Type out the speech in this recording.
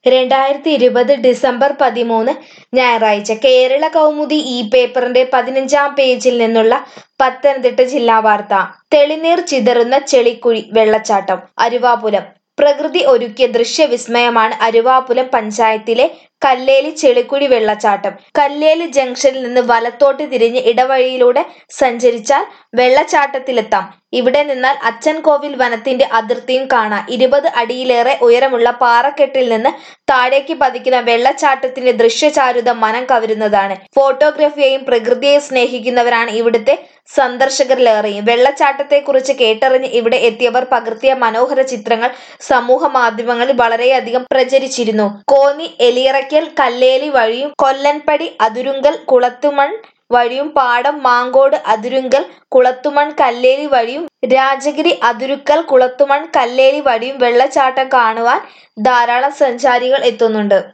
രണ്ടായിരത്തി ഇരുപത് ഡിസംബർ പതിമൂന്ന് ഞായറാഴ്ച കേരള കൗമുദി ഈ പേപ്പറിന്റെ പതിനഞ്ചാം പേജിൽ നിന്നുള്ള പത്തനംതിട്ട ജില്ലാ വാർത്ത തെളിനീർ ചിതറുന്ന ചെളിക്കുഴി വെള്ളച്ചാട്ടം അരുവാപുരം പ്രകൃതി ഒരുക്കിയ ദൃശ്യവിസ്മയമാണ് അരുവാപുരം പഞ്ചായത്തിലെ കല്ലേലി ചെളിക്കുഴി വെള്ളച്ചാട്ടം കല്ലേലി ജംഗ്ഷനിൽ നിന്ന് വലത്തോട്ട് തിരിഞ്ഞ് ഇടവഴിയിലൂടെ സഞ്ചരിച്ചാൽ വെള്ളച്ചാട്ടത്തിലെത്താം ഇവിടെ നിന്നാൽ അച്ചൻ കോവിൽ വനത്തിന്റെ അതിർത്തിയും കാണാം ഇരുപത് അടിയിലേറെ ഉയരമുള്ള പാറക്കെട്ടിൽ നിന്ന് താഴേക്ക് പതിക്കുന്ന വെള്ളച്ചാട്ടത്തിന്റെ ദൃശ്യചാരുത മനം കവരുന്നതാണ് ഫോട്ടോഗ്രാഫിയെയും പ്രകൃതിയെയും സ്നേഹിക്കുന്നവരാണ് ഇവിടുത്തെ സന്ദർശകരിലേറെയും വെള്ളച്ചാട്ടത്തെക്കുറിച്ച് കേട്ടറിഞ്ഞ് ഇവിടെ എത്തിയവർ പകർത്തിയ മനോഹര ചിത്രങ്ങൾ സമൂഹ മാധ്യമങ്ങളിൽ വളരെയധികം പ്രചരിച്ചിരുന്നു കോന്നി എലിയറയ്ക്കൽ കല്ലേലി വഴിയും കൊല്ലൻപടി അതുരുങ്കൽ കുളത്തുമൺ വഴിയും പാടം മാങ്കോട് അതുരുങ്കൽ കുളത്തുമൺ കല്ലേലി വഴിയും രാജഗിരി അതുരുക്കൽ കുളത്തുമൺ കല്ലേലി വഴിയും വെള്ളച്ചാട്ടം കാണുവാൻ ധാരാളം സഞ്ചാരികൾ എത്തുന്നുണ്ട്